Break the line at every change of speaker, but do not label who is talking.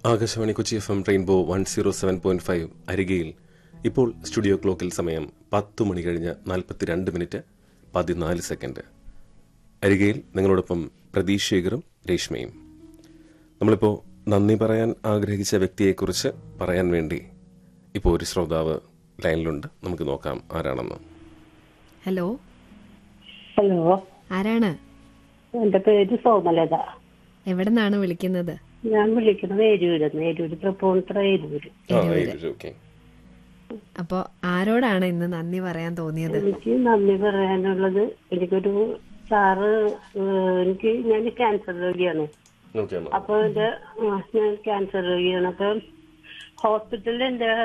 Akashvani Kochi F M rainbow one zero seven point five അരികയിൽ ഇപ്പോൾ studio ക്ലോക്കിൽ സമയം പത്ത് മണി കഴിഞ്ഞ് നാൽപ്പത്തിരണ്ട് മിനിറ്റ് പതിനാല് സെക്കൻഡ് അരികയിൽ നിങ്ങളോടൊപ്പം പ്രതീഷ് ശേഖറും രേഷ്മയും നമ്മളിപ്പോൾ നന്ദി പറയാൻ ആഗ്രഹിച്ച വ്യക്തിയെക്കുറിച്ച് പറയാൻ വേണ്ടി ഇപ്പോൾ ഒരു ശ്രോതാവ് ലൈനിലുണ്ട് നമുക്ക് നോക്കാം ആരാണെന്ന്
ഹലോ
ഹലോ
ആരാണ്
എന്റെ പേര് സോമലത
എവിടെ നിന്നാണ് വിളിക്കുന്നത്
ഞാൻ വിളിക്കുന്നത് ഏരൂര് ഏരൂര് തൃപ്പൂണിത്തുറ ഏരൂര്
ആ ഓക്കെ
അപ്പോ ആരോടാണ് ഇന്ന് നന്ദി പറയാൻ തോന്നിയത്
എനിക്ക് നന്ദി പറയാനുള്ളത് എനിക്കൊരു സാറ് ഏഹ്, എനിക്ക് ഞാൻ ക്യാൻസർ രോഗിയാണ്
ഓക്കെ
അപ്പൊ എന്റെ ആ, ഞാൻ ക്യാൻസർ രോഗിയാണ് അപ്പൊ ഹോസ്പിറ്റലിൽ എന്റെ